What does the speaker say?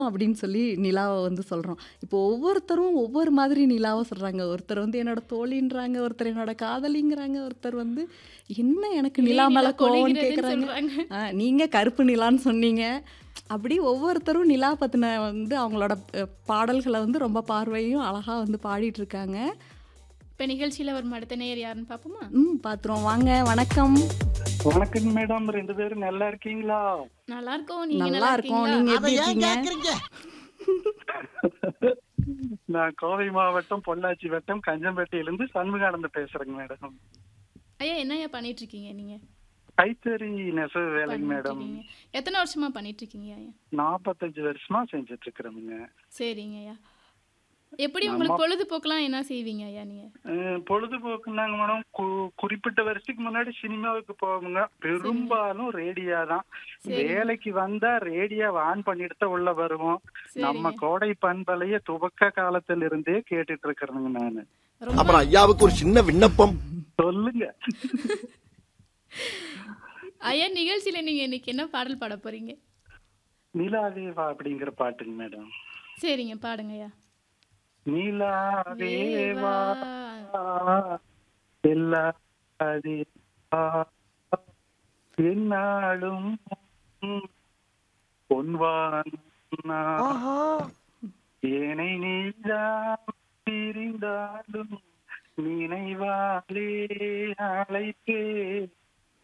அப்படின்னு சொல்லி நிலாவ வந்து சொல்றோம். இப்போ ஒவ்வொருத்தரும் ஒவ்வொரு மாதிரி நிலாவ சொல்றாங்க. ஒருத்தர் வந்து என்னோட தோழின்றாங்க, ஒருத்தர் என்னோட காதலிங்கிறாங்க, ஒருத்தர் வந்து என்ன எனக்கு இலை நிலா மேல நிலா கோவம்னு பொழிகிறதுன்னு கேட்குறாங்க. சொல்றாங்க. ஆ நீங்க கருப்பு நிலான்னு சொன்னீங்க. அப்படி ஒவ்வொருத்தரும் நிலா பத்தின வந்து அவங்களோட அ பாடல்கள வந்து ரொம்ப பார்வையும் அழகா வந்து பாடிட்டு இருக்காங்க. இப்ப நிகழ்ச்சியில வரும் அடுத்த நேயர் யாருன்னு பாப்போமா? ம் பாத்துருவோம். வாங்க வணக்கம். வணக்கம் மேடம் ரெண்டு பேரும் நல்லா இருக்கீங்களா நல்லா இருக்கோம். நீங்க நல்லா நல்லா இருக்கோம். இருக்கீங்களா? நீங்க அதை எப்படி ஏன் இருக்கீங்க? கேக்குறீங்க நான் கோவை மாவட்டம் பொள்ளாச்சி வட்டம் கஞ்சம்பேட்டையிலிருந்து சண்முகானந்த பேசுறேங்க மேடம் ஐயா என்னய்யா பண்ணிட்டு இருக்கீங்க நீங்க? கைத்தறி நெசவு வேலைங்க பண்ணிட்டு மேடம் இருக்கீங்க. எத்தனை வருஷமா பண்ணிட்டு இருக்கீங்க ஐயா? நாற்பத்தஞ்சு வருஷமா செஞ்சுட்டு இருக்கிறோமுங்க சரிங்க ஐயா. எப்படி நம்ம- உங்களுக்கு பொழுதுபோக்குலாம் என்ன செய்வீங்க ஐயா நீங்க? அஹ், பொழுதுபோக்குனாங்க மேடம் கு- குறிப்பிட்ட வருஷத்துக்கு முன்னாடி சினிமாவுக்கு போவோங்க பெரும்பாலும் ரேடியா தான் சரிங்க. வேலைக்கு வந்தா ரேடியோ ஆன் பண்ணிட்டு தான் உள்ள வருவோம் நம்ம சரிங்க. கோடை பண்பலைய துவக்க காலத்துல இருந்தே கேட்டுட்டு இருக்கிறேங்க நானு ரொம்ப அப்புறம் ஐயாவுக்கு ஒரு சின்ன விண்ணப்பம் சொல்லுங்க ஐயா நிகழ்ச்சியில நீங்க இன்னைக்கு என்ன பாடல் பாட போறீங்க? நிலாவே வா அப்படிங்கிற பாட்டுங்க மேடம் சரிங்க பாடுங்க ஐயா. நிலாவே வா வேவா. எல்லாதே வா. என்னாலும் பொன்வான் ஆஹா ஏனை நீதான் பிரிந்தாலும் நினைவாலே அழைப்பே